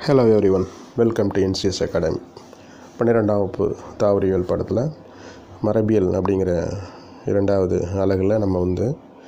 hello everyone welcome to NCS academy பன்னிரெண்டாம் வகுப்பு தாவரியல் பாடத்தில் மரபியல் அப்படிங்கிற இரண்டாவது அலகில் நம்ம வந்து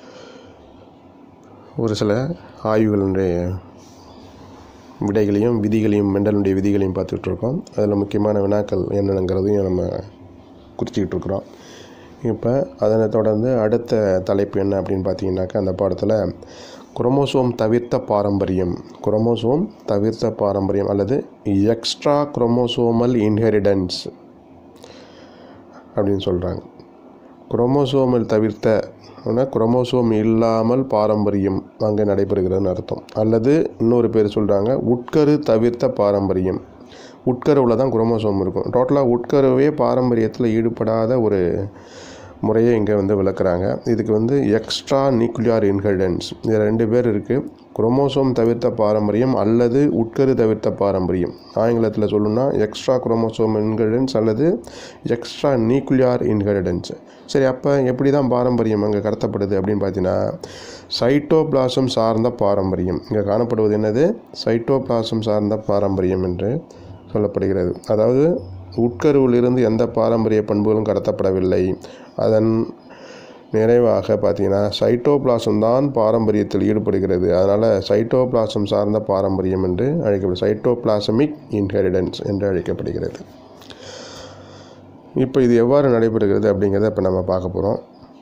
ஒரு சில ஆய்வுகளுடைய விடைகளையும் விதிகளையும் மெண்டலுடைய விதிகளையும் பார்த்துட்டு இருக்கோம் அதில் முக்கியமான வினாக்கள் என்னென்னங்கிறதையும் நம்ம குறிச்சிக்கிட்டு இருக்கிறோம் இப்போ அதனை தொடர்ந்து அடுத்த தலைப்பு என்ன அப்படின்னு பார்த்தீங்கன்னாக்கா அந்த பாடத்தில் குரோமோசோம் தவிர்த்த பாரம்பரியம் குரோமோசோம் தவிர்த்த பாரம்பரியம் அல்லது எக்ஸ்ட்ரா குரோமோசோமல் இன்ஹெரிடன்ஸ் அப்படின்னு சொல்கிறாங்க குரோமோசோமல் தவிர்த்த ஆனால் குரோமோசோம் இல்லாமல் பாரம்பரியம் அங்கே நடைபெறுகிறதுன்னு அர்த்தம் அல்லது இன்னொரு பேர் சொல்கிறாங்க உட்கரு தவிர்த்த பாரம்பரியம் உட்கருவில் தான் குரோமோசோம் இருக்கும் டோட்டலாக உட்கருவே பாரம்பரியத்தில் ஈடுபடாத ஒரு முறையை இங்கே வந்து விளக்குறாங்க இதுக்கு வந்து எக்ஸ்ட்ரா நியூக்ளியார் இன்ஹெரிடன்ஸ் இது ரெண்டு பேர் இருக்குது குரோமோசோம் தவிர்த்த பாரம்பரியம் அல்லது உட்கரு தவிர்த்த பாரம்பரியம் ஆங்கிலத்தில் சொல்லணும்னா எக்ஸ்ட்ரா குரோமோசோம் இன்ஹெரிடன்ஸ் அல்லது எக்ஸ்ட்ரா நியூக்ளியார் இன்ஹெரிடன்ஸ் சரி அப்போ எப்படி தான் பாரம்பரியம் அங்கே கடத்தப்படுது அப்படின்னு பார்த்தீங்கன்னா சைட்டோபிளாசம் சார்ந்த பாரம்பரியம் இங்கே காணப்படுவது என்னது சைட்டோபிளாசம் சார்ந்த பாரம்பரியம் என்று சொல்லப்படுகிறது அதாவது உட்கருவிலிருந்து எந்த பாரம்பரிய பண்புகளும் கடத்தப்படவில்லை அதன் நிறைவாக பார்த்தீங்கன்னா சைட்டோபிளாசம் தான் பாரம்பரியத்தில் ஈடுபடுகிறது அதனால் சைட்டோபிளாசம் சார்ந்த பாரம்பரியம் என்று அழைக்கப்படும் சைட்டோபிளாசமிக் இன்ஹெரிடன்ஸ் என்று அழைக்கப்படுகிறது இப்போ இது எவ்வாறு நடைபெறுகிறது அப்படிங்கிறத இப்போ நம்ம பார்க்க போகிறோம்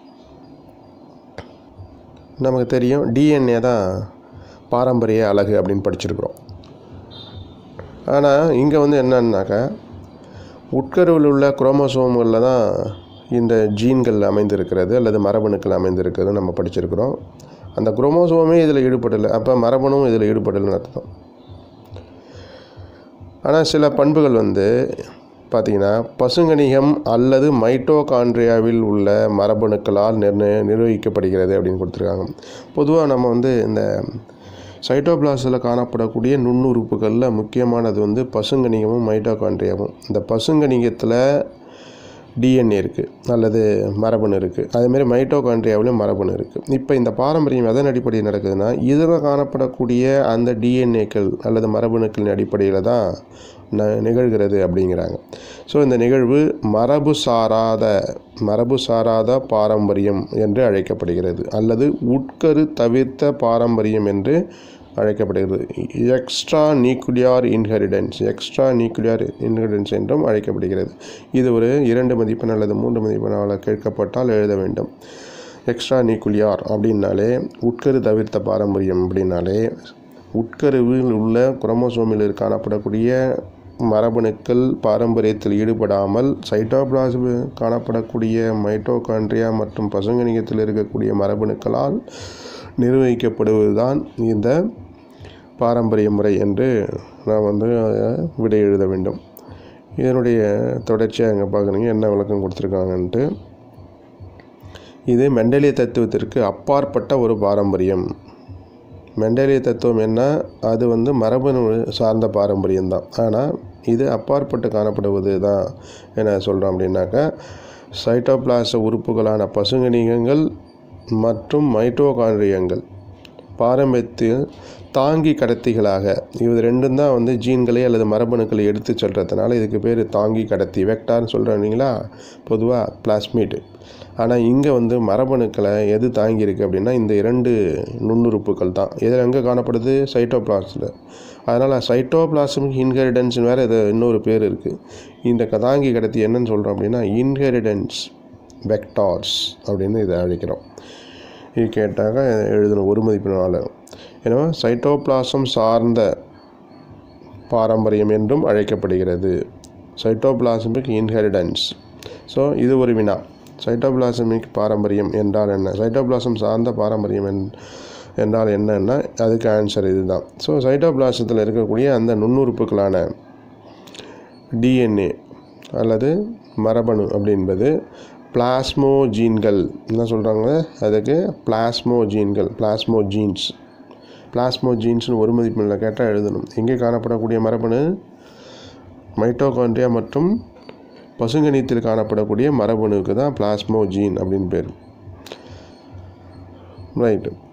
நமக்கு தெரியும் டிஎன்ஏ தான் பாரம்பரிய அழகு அப்படின்னு படிச்சிருக்கிறோம் ஆனால் இங்கே வந்து என்னன்னாக்கா உட்கருவில் உள்ள குரோமோசோம்களில் தான் இந்த ஜீன்கள் அமைந்திருக்கிறது அல்லது மரபணுக்கள் அமைந்திருக்கிறது நம்ம படிச்சிருக்கிறோம் அந்த குரோமோசோமே இதில் ஈடுபடலை அப்போ மரபணும் இதில் ஈடுபடலைன்னு அர்த்தம் ஆனால் சில பண்புகள் வந்து பார்த்திங்கன்னா பசுங்கணிகம் அல்லது மைட்டோகாண்ட்ரியாவில் உள்ள மரபணுக்களால் நிர்ணய நிர்வகிக்கப்படுகிறது அப்படின்னு கொடுத்துருக்காங்க பொதுவாக நம்ம வந்து இந்த சைட்டோபிளாஸில் காணப்படக்கூடிய நுண்ணுறுப்புகளில் முக்கியமானது வந்து பசுங்கணிகமும் மைட்டோகாண்ட்ரியாவும் இந்த பசுங்கணிகத்தில் டிஎன்ஏ இருக்குது அல்லது மரபணு இருக்குது அதேமாரி மைட்டோகாண்ட்ரியாவிலையும் மரபணு இருக்குது இப்போ இந்த பாரம்பரியம் எதன் அடிப்படையில் நடக்குதுன்னா இதில் காணப்படக்கூடிய அந்த டிஎன்ஏக்கள் அல்லது மரபணுக்களின் அடிப்படையில் தான் ந நிகழ்கிறது அப்படிங்கிறாங்க ஸோ இந்த நிகழ்வு மரபு சாராத மரபு சாராத பாரம்பரியம் என்று அழைக்கப்படுகிறது அல்லது உட்கரு தவிர்த்த பாரம்பரியம் என்று அழைக்கப்படுகிறது extra nuclear inheritance extra nuclear inheritance என்றும் அழைக்கப்படுகிறது இது ஒரு இரண்டு மதிப்பெண் அல்லது மூன்று மதிப்பெண்ணால் கேட்கப்பட்டால் எழுத வேண்டும் எக்ஸ்ட்ரா நியூக்ளியார் அப்படின்னாலே உட்கரு தவிர்த்த பாரம்பரியம் அப்படின்னாலே உட்கருவில் உள்ள குரோமோசோமில் காணப்படக்கூடிய மரபணுக்கள் பாரம்பரியத்தில் ஈடுபடாமல் சைட்டோபிளாசம் காணப்படக்கூடிய மைட்டோகாண்ட்ரியா மற்றும் பசுங்கணிகத்தில் இருக்கக்கூடிய மரபணுக்களால் நிர்வகிக்கப்படுவதுதான் இந்த பாரம்பரிய முறை என்று நாம் வந்து விடை எழுத வேண்டும் இதனுடைய தொடர்ச்சியாக அங்கே பார்க்குறீங்க என்ன விளக்கம் கொடுத்துருக்காங்கன்ட்டு இது மெண்டலிய தத்துவத்திற்கு அப்பாற்பட்ட ஒரு பாரம்பரியம் மெண்டலிய தத்துவம் என்ன அது வந்து மரபணு சார்ந்த பாரம்பரியம் தான் ஆனால் இது அப்பாற்பட்டு காணப்படுவது தான் என்ன சொல்கிறோம் அப்படின்னாக்கா சைட்டோபிளாச உறுப்புகளான பசுங்கணிகங்கள் மற்றும் மைட்டோகாண்ட்ரியங்கள் பாரம்பரியத்தில் தாங்கி கடத்திகளாக இது ரெண்டும் தான் வந்து ஜீன்களை அல்லது மரபணுக்களை எடுத்து செல்றதுனால இதுக்கு பேர் தாங்கி கடத்தி வெக்டார்னு சொல்கிறோம் இல்லைங்களா பொதுவாக பிளாஸ்மிட் ஆனால் இங்கே வந்து மரபணுக்களை எது தாங்கியிருக்கு அப்படின்னா இந்த இரண்டு நுண்ணுறுப்புகள் தான் இதில் எங்கே காணப்படுது சைட்டோபிளாஸில் அதனால் சைட்டோபிளாசமிக் இன்ஹெரிடன்ஸ் வேறு இது இன்னொரு பேர் இருக்குது இந்த தாங்கி கடத்தி என்னன்னு சொல்கிறோம் அப்படின்னா இன்ஹெரிடன்ஸ் வெக்டார்ஸ் அப்படின்னு இதை அழைக்கிறோம் இது கேட்டாக்க எழுதணும் ஒரு மதிப்பினால் ஏன்னா சைட்டோபிளாசம் சார்ந்த பாரம்பரியம் என்றும் அழைக்கப்படுகிறது சைட்டோபிளாசமிக் இன்ஹெரிடன்ஸ் ஸோ இது ஒரு வினா சைட்டோபிளாசமிக் பாரம்பரியம் என்றால் என்ன சைட்டோபிளாசம் சார்ந்த பாரம்பரியம் என் என்றால் என்னன்னா அதுக்கு ஆன்சர் இதுதான் ஸோ சைட்டோபிளாசத்தில் இருக்கக்கூடிய அந்த நுண்ணுறுப்புகளான டிஎன்ஏ அல்லது மரபணு அப்படின்பது பிளாஸ்மோ ஜீன்கள் என்ன சொல்கிறாங்க அதுக்கு பிளாஸ்மோ ஜீன்கள் பிளாஸ்மோ ஜீன்ஸ் பிளாஸ்மோ ஜீன்ஸ்னு ஒரு மதிப்பில் கேட்டால் எழுதணும் எங்கே காணப்படக்கூடிய மரபணு மைட்டோகாண்ட்ரியா மற்றும் பசுங்கணித்தில் காணப்படக்கூடிய மரபணுவுக்கு தான் பிளாஸ்மோ ஜீன் அப்படின்னு பேர் ரைட்டு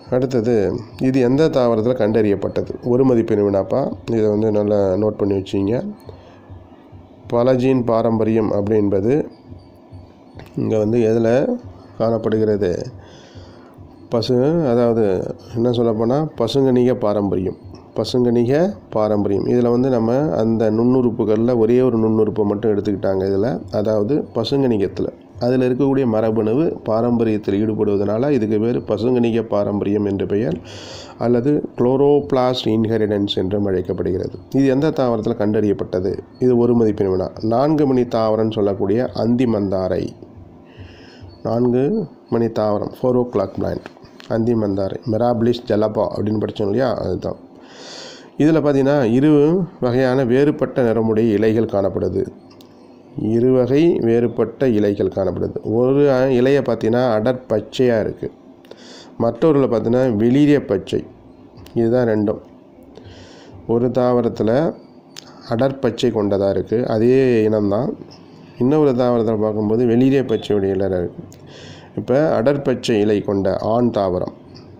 அடுத்தது இது எந்த தாவரத்தில் கண்டறியப்பட்டது ஒரு மதிப்பெண் வினாப்பா இதை வந்து நல்லா நோட் பண்ணி வச்சிங்க பலஜீன் பாரம்பரியம் அப்படின்பது இங்கே வந்து எதில் காணப்படுகிறது பசு அதாவது என்ன சொல்லப்போனால் பசுங்கணிக பாரம்பரியம் பசுங்கணிக பாரம்பரியம் இதில் வந்து நம்ம அந்த நுண்ணுறுப்புகளில் ஒரே ஒரு நுண்ணுறுப்பை மட்டும் எடுத்துக்கிட்டாங்க இதில் அதாவது பசுங்கணிகத்தில் அதில் இருக்கக்கூடிய மரபணுவு பாரம்பரியத்தில் ஈடுபடுவதனால இதுக்கு பேர் பசுங்கணிக பாரம்பரியம் என்ற பெயர் அல்லது குளோரோபிளாஸ்ட் இன்ஹெரிடன்ஸ் என்றும் அழைக்கப்படுகிறது இது எந்த தாவரத்தில் கண்டறியப்பட்டது இது ஒரு மதிப்பெண் வினா நான்கு மணி தாவரம்னு சொல்லக்கூடிய அந்தி மந்தாரை நான்கு மணி தாவரம் ஃபோர் ஓ கிளாக் பிளான்ட் அந்தி மந்தாரை மெராபிலிஸ் ஜலபா அப்படின்னு படித்தோம் இல்லையா அதுதான் இதில் பார்த்தீங்கன்னா இரு வகையான வேறுபட்ட நிறமுடைய இலைகள் காணப்படுது இரு வகை வேறுபட்ட இலைகள் காணப்படுது ஒரு இலையை பார்த்தீங்கன்னா அடர் பச்சையாக இருக்குது மற்றொருல பார்த்தீங்கன்னா வெளிரிய பச்சை இதுதான் ரெண்டும் ஒரு தாவரத்தில் அடற்பச்சை கொண்டதாக இருக்குது அதே இனம்தான் இன்னொரு தாவரத்தில் பார்க்கும்போது வெளிரிய பச்சையுடைய இலை இருக்குது இப்போ அடற்பச்சை இலை கொண்ட ஆண் தாவரம்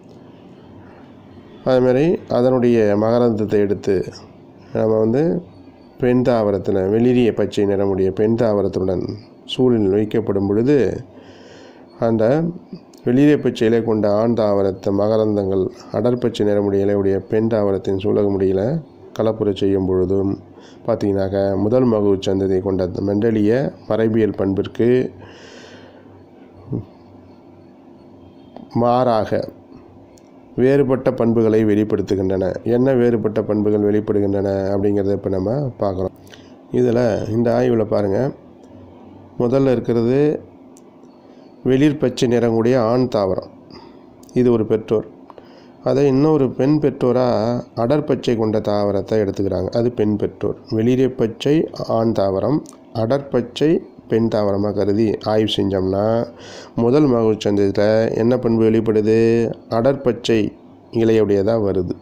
அதுமாரி அதனுடைய மகரந்தத்தை எடுத்து நம்ம வந்து பெண் தாவரத்தில் வெளிரிய பச்சை நிறமுடைய பெண் தாவரத்துடன் சூழலில் வைக்கப்படும் பொழுது அந்த வெளிரிய பச்சை இலை கொண்ட ஆண் தாவரத்தை மகரந்தங்கள் அடற்பச்சை நிறமுடைய இலையுடைய பெண் தாவரத்தின் சூழக முடியில் கலப்புரை செய்யும் பொழுதும் பார்த்தீங்கன்னாக்க முதல் மகு சந்ததியை கொண்ட மெண்டலிய மரபியல் பண்பிற்கு மாறாக வேறுபட்ட பண்புகளை வெளிப்படுத்துகின்றன என்ன வேறுபட்ட பண்புகள் வெளிப்படுகின்றன அப்படிங்கிறத இப்போ நம்ம பார்க்குறோம் இதில் இந்த ஆய்வில் பாருங்கள் முதல்ல இருக்கிறது வெளிர் பச்சை நிறக்கூடிய ஆண் தாவரம் இது ஒரு பெற்றோர் அதை இன்னொரு பெண் பெற்றோராக அடற்பச்சை கொண்ட தாவரத்தை எடுத்துக்கிறாங்க அது பெண் பெற்றோர் வெளிரிய பச்சை ஆண் தாவரம் அடற்பச்சை பெண் தாவரமாக கருதி ஆய்வு செஞ்சோம்னா முதல் மகவுச் சந்ததியில் என்ன பண்பு வெளிப்படுது அடற்பச்சை இலையுடையதாக வருது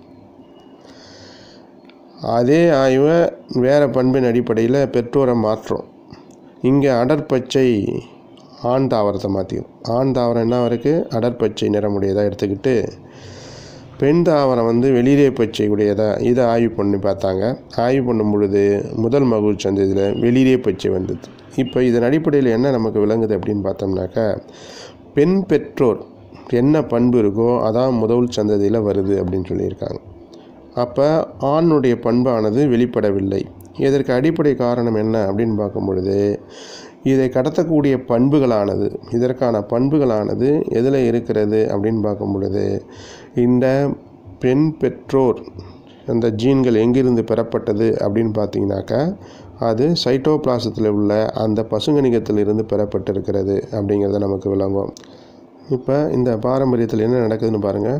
அதே ஆய்வை வேறு பண்பின் அடிப்படையில் பெற்றோரை மாற்றோம் இங்கே அடற்பச்சை ஆண் தாவரத்தை மாற்றிடும் ஆண் தாவரம் என்ன இருக்குது அடற்பச்சை நிறமுடையதாக எடுத்துக்கிட்டு பெண் தாவரம் வந்து வெளியிலே பச்சை உடையதாக இதை ஆய்வு பண்ணி பார்த்தாங்க ஆய்வு பண்ணும் பொழுது முதல் மகிழ்ச்சி சந்ததியில் வெளியிலே பச்சை வந்தது இப்போ இதன் அடிப்படையில் என்ன நமக்கு விளங்குது அப்படின்னு பார்த்தோம்னாக்கா பெண் பெற்றோர் என்ன பண்பு இருக்கோ அதான் முதல் சந்ததியில் வருது அப்படின்னு சொல்லியிருக்காங்க அப்போ ஆணுடைய பண்பானது வெளிப்படவில்லை இதற்கு அடிப்படை காரணம் என்ன அப்படின்னு பார்க்கும் பொழுது இதை கடத்தக்கூடிய பண்புகளானது இதற்கான பண்புகளானது எதில் இருக்கிறது அப்படின்னு பார்க்கும் பொழுது இந்த பெண் பெற்றோர் அந்த ஜீன்கள் எங்கிருந்து பெறப்பட்டது அப்படின்னு பார்த்தீங்கன்னாக்கா அது சைட்டோபிளாசத்தில் உள்ள அந்த பசுங்கணிகத்திலிருந்து பெறப்பட்டிருக்கிறது அப்படிங்கிறத நமக்கு விளங்கும் இப்போ இந்த பாரம்பரியத்தில் என்ன நடக்குதுன்னு பாருங்கள்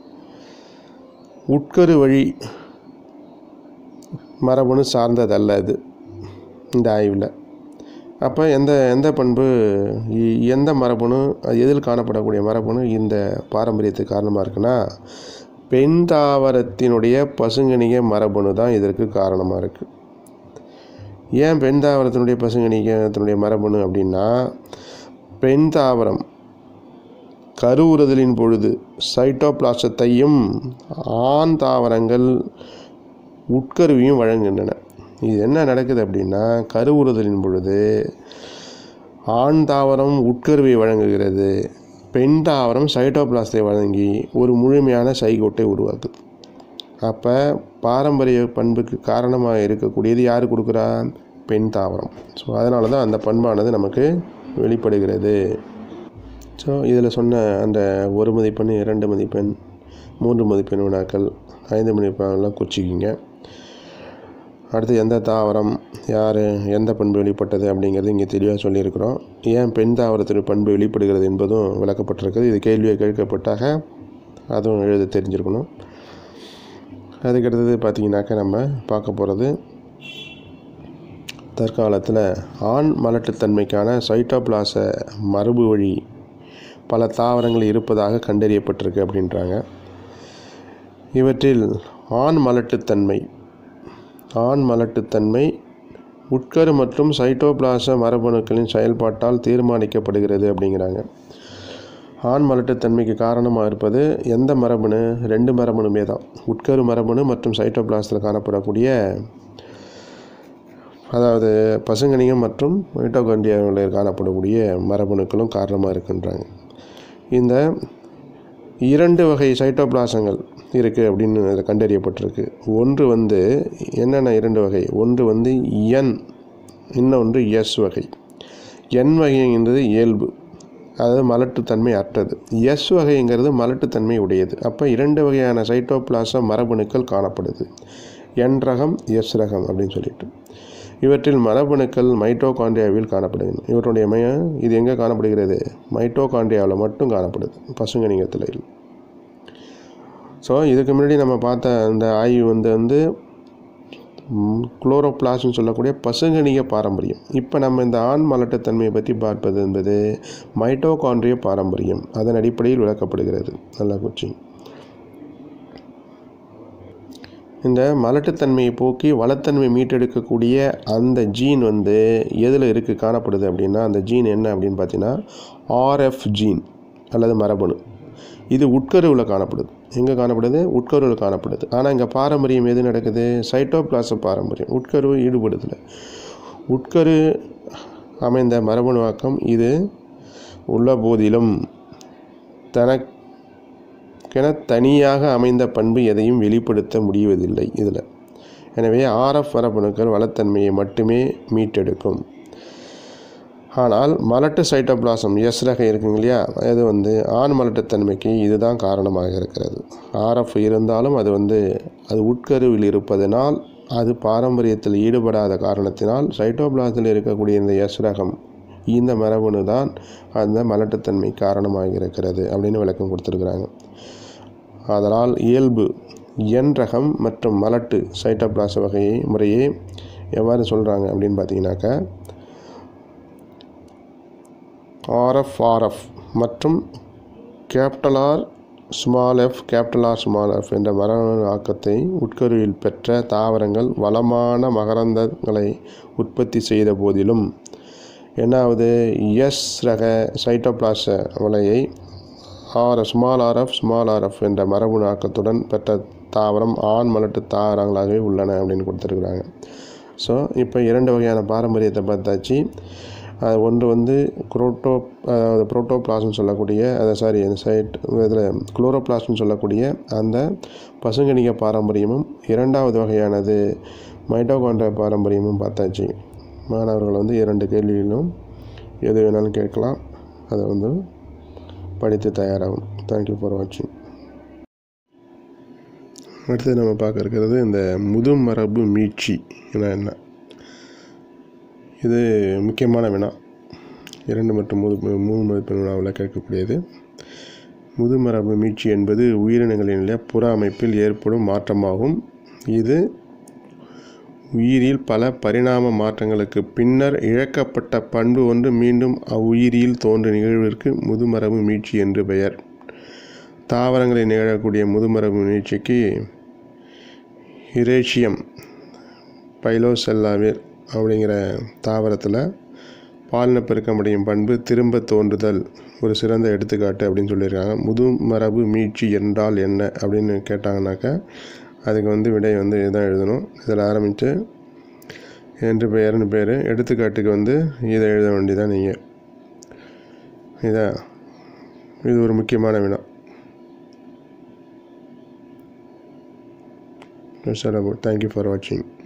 உட்கரு வழி மரபணு சார்ந்ததல்ல இது இந்த ஆய்வில் அப்போ எந்த எந்த பண்பு இ- எந்த மரபணு அது எதில் காணப்படக்கூடிய மரபணு இந்த பாரம்பரியத்துக்கு காரணமாக இருக்குன்னா பெண் தாவரத்தினுடைய பசுங்கணிக மரபணு தான் இதற்கு காரணமாக இருக்குது ஏன் பெண் தாவரத்தினுடைய பசுங்கணிகத்தினுடைய மரபணு அப்படின்னா பெண் தாவரம் கருவுறுதலின் பொழுது சைட்டோபிளாசத்தையும் ஆண் தாவரங்கள் உட்கருவியும் வழங்குகின்றன இது என்ன நடக்குது அப்படின்னா கருவுறுதலின் பொழுது ஆண் தாவரம் உட்கருவை வழங்குகிறது பெண் தாவரம் சைட்டோபிளாசத்தை வழங்கி ஒரு முழுமையான சைகோட்டை உருவாக்குது அப்போ பாரம்பரிய பண்புக்கு காரணமாக இருக்கக்கூடியது யார் கொடுக்குறா பெண் தாவரம் ஸோ அதனால தான் அந்த பண்பானது நமக்கு வெளிப்படுகிறது ஸோ இதில் சொன்ன அந்த ஒரு மதிப்பெண் இரண்டு மதிப்பெண் மூன்று மதிப்பெண் வினாக்கள் ஐந்து மதிப்பெண்லாம் குறிச்சிக்கிங்க அடுத்து எந்த தாவரம் யார் எந்த பண்பு வெளிப்பட்டது அப்படிங்கிறது இங்கே தெளிவாக சொல்லியிருக்கிறோம் ஏன் பெண் தாவரத்தின் பண்பு வெளிப்படுகிறது என்பதும் விளக்கப்பட்டிருக்குது இது கேள்வியை கேட்கப்பட்டாக அதுவும் எழுத தெரிஞ்சிருக்கணும் அதுக்கடுத்தது பார்த்தீங்கன்னாக்கா நம்ம பார்க்க போகிறது தற்காலத்தில் ஆண் மலட்டுத்தன்மைக்கான சைட்டோபிளாச மரபு வழி பல தாவரங்கள் இருப்பதாக கண்டறியப்பட்டிருக்கு அப்படின்றாங்க இவற்றில் ஆண் மலட்டுத்தன்மை ஆண் மலட்டுத்தன்மை உட்கரு மற்றும் சைட்டோபிளாச மரபணுக்களின் செயல்பாட்டால் தீர்மானிக்கப்படுகிறது அப்படிங்கிறாங்க ஆண் மலட்டுத்தன்மைக்கு காரணமாக இருப்பது எந்த மரபணு ரெண்டு மரபணுமே தான் உட்கரு மரபணு மற்றும் சைட்டோபிளாஸ்டில் காணப்படக்கூடிய அதாவது பசுங்கணிகம் மற்றும் மைட்டோகாண்ட்ரியாவில் காணப்படக்கூடிய மரபணுக்களும் காரணமாக இருக்கின்றாங்க இந்த இரண்டு வகை சைட்டோபிளாசங்கள் இருக்குது அப்படின்னு இதில் கண்டறியப்பட்டிருக்கு ஒன்று வந்து என்னென்ன இரண்டு வகை ஒன்று வந்து என் இன்னொன்று எஸ் வகை என் வகைங்கிறது இயல்பு அதாவது மலட்டுத்தன்மை அற்றது எஸ் வகைங்கிறது மலட்டுத்தன்மை உடையது அப்போ இரண்டு வகையான சைட்டோபிளாச மரபணுக்கள் காணப்படுது என் ரகம் எஸ் ரகம் அப்படின்னு சொல்லிட்டு இவற்றில் மரபணுக்கள் மைட்டோகாண்ட்ரியாவில் காணப்படுகின்றன இவற்றுடைய மைய இது எங்கே காணப்படுகிறது மைட்டோகாண்ட்ரியாவில் மட்டும் காணப்படுது பசுங்கணிகத்தில் இல்லை ஸோ இதுக்கு முன்னாடி நம்ம பார்த்த அந்த ஆய்வு வந்து வந்து குளோரோபிளாஸ்ன்னு சொல்லக்கூடிய பசுங்கணிக பாரம்பரியம் இப்போ நம்ம இந்த ஆண் மலட்டுத்தன்மையை பற்றி பார்ப்பது என்பது மைட்டோகாண்ட்ரிய பாரம்பரியம் அதன் அடிப்படையில் விளக்கப்படுகிறது நல்லா குச்சி இந்த மலட்டுத்தன்மையை போக்கி வளத்தன்மை மீட்டெடுக்கக்கூடிய அந்த ஜீன் வந்து எதில் இருக்குது காணப்படுது அப்படின்னா அந்த ஜீன் என்ன அப்படின்னு பார்த்தீங்கன்னா ஆர்எஃப் ஜீன் அல்லது மரபணு இது உட்கருவில் காணப்படுது எங்கே காணப்படுது உட்கருவில் காணப்படுது ஆனால் இங்கே பாரம்பரியம் எது நடக்குது சைட்டோபிளாச பாரம்பரியம் உட்கரு ஈடுபடுதில்லை உட்கரு அமைந்த மரபணுவாக்கம் இது உள்ள போதிலும் தனக்கென தனியாக அமைந்த பண்பு எதையும் வெளிப்படுத்த முடிவதில்லை இதில் எனவே ஆர்எஃப் மரபணுக்கள் வளத்தன்மையை மட்டுமே மீட்டெடுக்கும் ஆனால் மலட்டு சைட்டோபிளாசம் எஸ் ரகம் இருக்குங்க இல்லையா அது வந்து ஆண் மலட்டுத்தன்மைக்கு இதுதான் காரணமாக இருக்கிறது ஆர்எஃப் இருந்தாலும் அது வந்து அது உட்கருவில் இருப்பதனால் அது பாரம்பரியத்தில் ஈடுபடாத காரணத்தினால் சைட்டோபிளாசத்தில் இருக்கக்கூடிய இந்த எஸ் ரகம் இந்த மரபணு தான் அந்த மலட்டுத்தன்மை காரணமாக இருக்கிறது அப்படின்னு விளக்கம் கொடுத்துருக்குறாங்க அதனால் இயல்பு என் ரகம் மற்றும் மலட்டு சைட்டோபிளாச வகையை முறையே எவ்வாறு சொல்கிறாங்க அப்படின்னு பார்த்தீங்கன்னாக்கா ஆர்எஃப் ஆர்எஃப் மற்றும் capital R small F capital R small F என்ற மரபணு ஆக்கத்தை உட்கருவில் பெற்ற தாவரங்கள் வளமான மகரந்தங்களை உற்பத்தி செய்த போதிலும் என்னாவது எஸ் ரக சைட்டோபிளாச வலையை R small RF small RF என்ற மரபணு ஆக்கத்துடன் பெற்ற தாவரம் ஆண் மலட்டு தாவரங்களாகவே உள்ளன அப்படின்னு கொடுத்துருக்குறாங்க ஸோ இப்போ இரண்டு வகையான பாரம்பரியத்தை பார்த்தாச்சு அது ஒன்று வந்து குரோட்டோ அதாவது புரோட்டோபிளாஸ்னு சொல்லக்கூடிய அதை சாரி அந்த சைட் இதில் குளோரோபிளாஸ்னு சொல்லக்கூடிய அந்த பசுங்கணிக பாரம்பரியமும் இரண்டாவது வகையானது மைட்டோகாண்ட்ரியா பாரம்பரியமும் பார்த்தாச்சு மாணவர்கள் வந்து இரண்டு கேள்விகளிலும் எது வேணாலும் கேட்கலாம் அதை வந்து படித்து தயாராகும் தேங்க்யூ ஃபார் வாட்சிங் அடுத்து நம்ம பார்க்க இருக்கிறது இந்த முதுமரபு மீட்சி என்ன இது முக்கியமான வினா இரண்டு மற்றும் முது மூணு மதிப்பெண் வினாவில் கேட்கக்கூடியது முதுமரபு மீட்சி என்பது உயிரினங்களின் புற அமைப்பில் ஏற்படும் மாற்றமாகும் இது உயிரில் பல பரிணாம மாற்றங்களுக்கு பின்னர் இழக்கப்பட்ட பண்பு ஒன்று மீண்டும் அவ்வுயிரியில் தோன்றும் நிகழ்விற்கு முதுமரபு மீட்சி என்று பெயர் தாவரங்களில் நிகழக்கூடிய முதுமரபு மீட்சிக்கு இரேஷியம் பைலோசெல்லாவில் அப்படிங்கிற தாவரத்தில் பாலின பெருக்கமடையும் பண்பு திரும்ப தோன்றுதல் ஒரு சிறந்த எடுத்துக்காட்டு அப்படின்னு சொல்லியிருக்காங்க முதுமரபு மீட்சி என்றால் என்ன அப்படின்னு கேட்டாங்கனாக்கா அதுக்கு வந்து விடை வந்து இதுதான் எழுதணும் இதில் ஆரம்பித்து என்று பெயர்னு பேர் எடுத்துக்காட்டுக்கு வந்து இதை எழுத வேண்டியதான் நீங்கள் இதான் இது ஒரு முக்கியமான வினா தேங்க்யூ ஃபார் வாட்சிங்